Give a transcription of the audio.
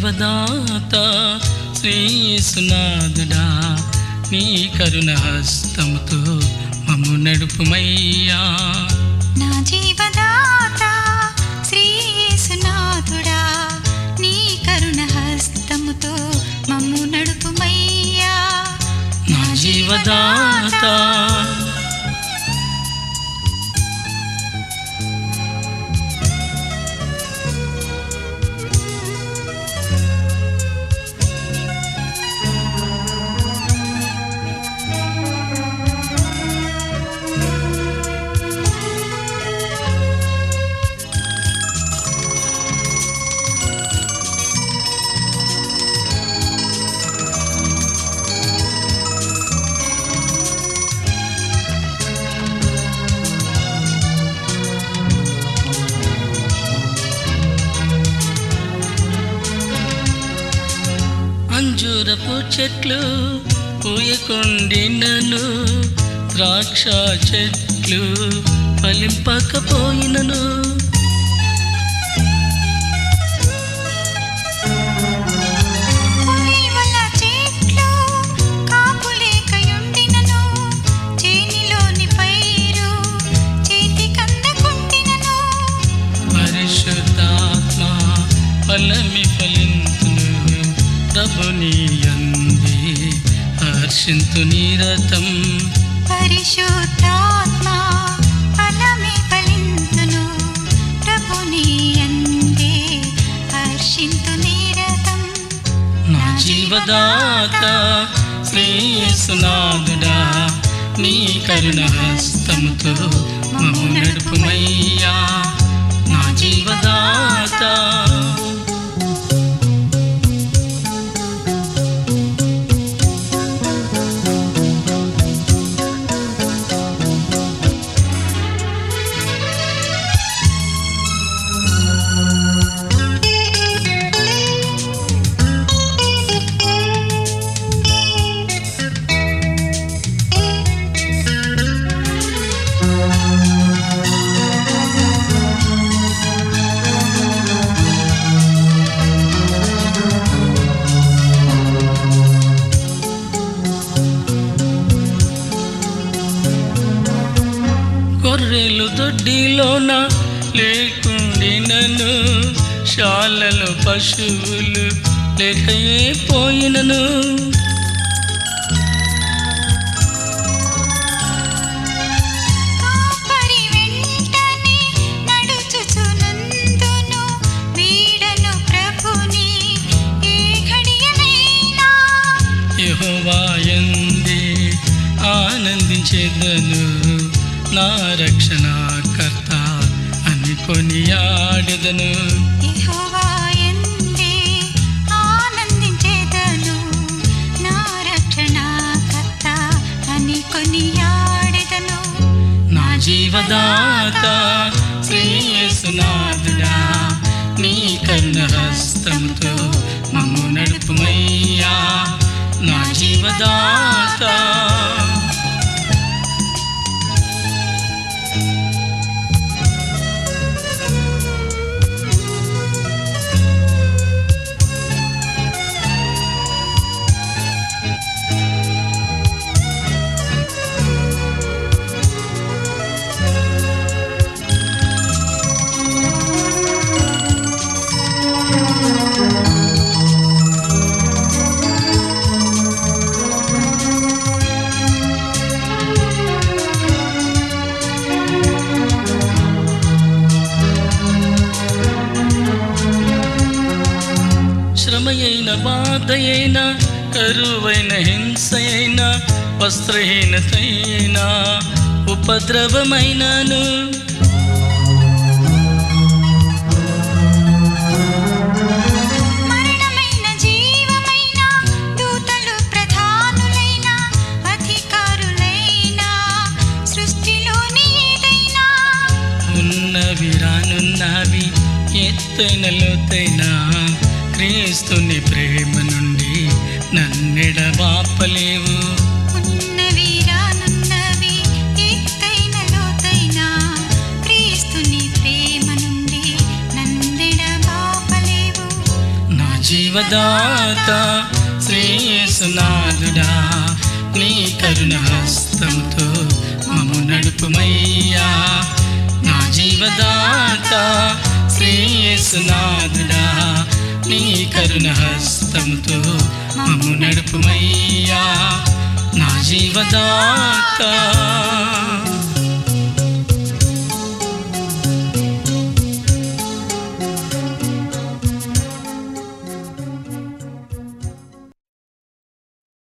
జీవదాత శ్రీసునాథుడా నీ కరుణ హస్తముతో మమ్ము నడుపుమయ్యా నా జీవదాత శ్రీ యేసునాథుడా నీ కరుణ హస్తముతో మమ్ము నడుపుమయ్యా నా జీవదాత అంజూరపు చెట్లు పూయకుండినను ద్రాక్ష చెట్లు ఫలింపకపోయినను ఒలీవల చెట్లు కాపులేకయుండినను చేనిలోని పైరు చేతికందకుండినను పరిశుద్ధాత్మ ఫలమి ఫలింతును ప్రభుని అంది హర్షింతు నిరతం పరిశుద్ధాత్మ ఫలమే ఫలింతును ప్రభుని అందే హర్షింతు నిరతం నా జీవదాత శ్రీసునాథుడా నీ కరుణ హస్తముతో మమ్ము నడుపుమయ్యా నా జీవదాత గొర్రెలు దొడ్డిలోన లేకుండినను శాలలో పశువులు లేకయే పోయినను కాపరి వెంటనే నడుచుచునందును వీడను ప్రభుని ఏ ఘడియనైనా యెహోవాయందే ఆనందించేదను నా రక్షణకర్త అని కొనియాడెదను యెహోవా యందే ఆనందించేదను నా రక్షణకర్త అని కొనియాడెదను నా జీవదాత శ్రీయేసునాథుడా నీ కరుణ హస్తంతో మమ్ము నడుపుమయ్యా నా జీవదాత శ్రమయైన బాధయైన కరువైన హింసయైన వస్త్రహీనతైన ఉపద్రవమైనను మరణమైన జీవమైన దూతలు ప్రధానులైన అధికారులైన సృష్టిలోని ఏదైనా ఉన్నవి రానున్నవి ఎత్తైన లోతైన క్రీస్తుని ప్రేమ నుండి నన్నెడబాపలేవు ఉన్నవి రానున్నవి ఎత్తైన లోతైన క్రీస్తుని ప్రేమ నుండి నందెడ బాపలేవు నా జీవ జీవదాత శ్రేయసునాథుడా నీ కరుణ హస్తముతో మము నడుపుమయ్యా నా జీవదాత శ్రేయసునాథుడా నీ కరుణ హస్తముతో మము నడుపుమయ్యా నా జీవదాత